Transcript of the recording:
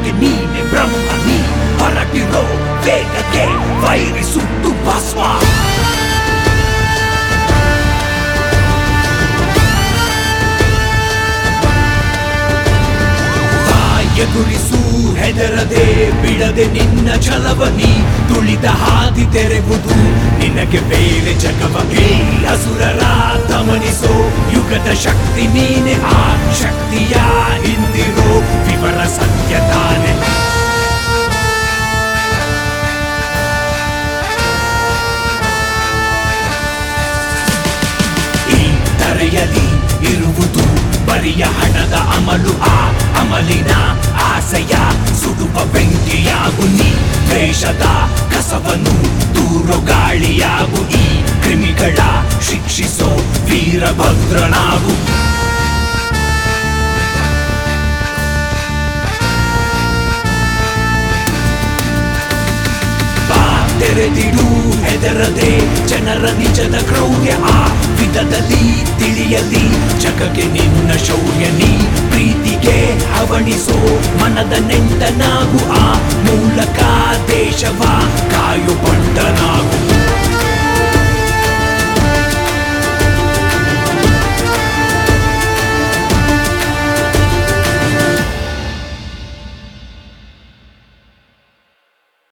ಯುದ್ಧಕ್ಕೆ ನೀನೆ ಬ್ರಹ್ಮ ನೀ ಹೊರಟಿರೋ ವೇಗಕ್ಕೆ ವೈರಿ ಸುಟ್ಟು ಭಸ್ಮ ಎದುರಿಸು ಹೆದರದೆ ಬಿಡದೆ ನಿನ್ನ ಛಲವನಿ ತುಳಿದ ಹಾದಿ ತೆರೆವುದು ನಿನಗೆ ಬೇರೆ ಜಗವಗಿ ಅಸುರರ ಗಮನಿಸೋ ಯುಗದ ಶಕ್ತಿ ನೀನೆ ಆ ಶಕ್ತಿಯ ಹಿಂದಿರೋ ವಿವರ ಸತ್ಯ ತಾನೆ ಈ ತರೆಯಲಿ ಇರುವುದು ಬರಿಯ ಹಣದ ಅಮಲು ಆ ಅಮಲಿನ ಆಸೆಯ ಸುಡುವ ಬೆಂಕಿಯಾಗು ನೀ ದ್ವೇಷದ ಕಸವನ್ನು ದೂರು ಗಾಳಿಯಾಗು ಈ ಕ್ರಿಮಿಗಳ ಶಿಕ್ಷಿಸೋ ವೀರಭದ್ರನಾಗು ಬಾ ತೆರೆದಿಡು ಹೆದರದೆ ಜನರ ನಿಜದ ಕ್ರೌರ್ಯ ಆ ವಿಧದಲ್ಲಿ ತಿಳಿಯಲಿ ಜಗಕ್ಕೆ ನಿನ್ನ ಶೌರ್ಯ ನೀ ಪ್ರೀತಿಗೆ ಹವಣಿಸೋ ಮನದ ನೆಂಟನಾಗು ಆ ಮೂಲಕ ದೇಶವ ಕಾಯು ಬಂಟನಾಗು